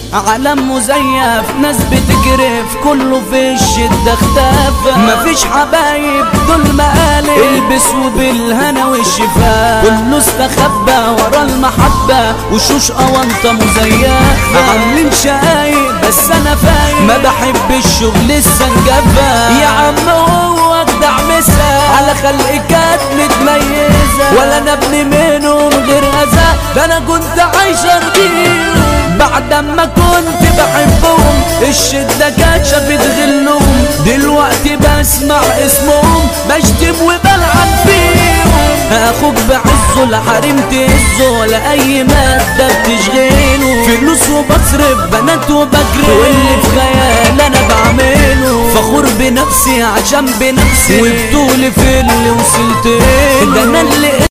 عالم مزيف ناس بتجرف كله في الشدة اختفى مفيش حبايب دول مقالب البسوا بالهنا والشفاء كله استخبى ورا المحبة وشوش أونطة مزيفة عاملين شقايق بس أنا فايق ما بحب الشغل السنجفة يا عم هو أجدع مسا على خلق كانت متميزة ولا أنا ابني منهم غير أذى ده أنا كنت عايشة رضيهم بعد ما كنت بحبهم الشدة كانت شافت غلهم دلوقتي بسمع اسمهم بشتم وبلعب فيهم اخوك بعزه الحريم تهزه ولا اي مادة بتشغله فلوس وبصرف بنات وبجري واللي في خيال انا بعمله فخور بنفسي عشان بنفسي وبطولي في اللي وصلت له ده انا اللي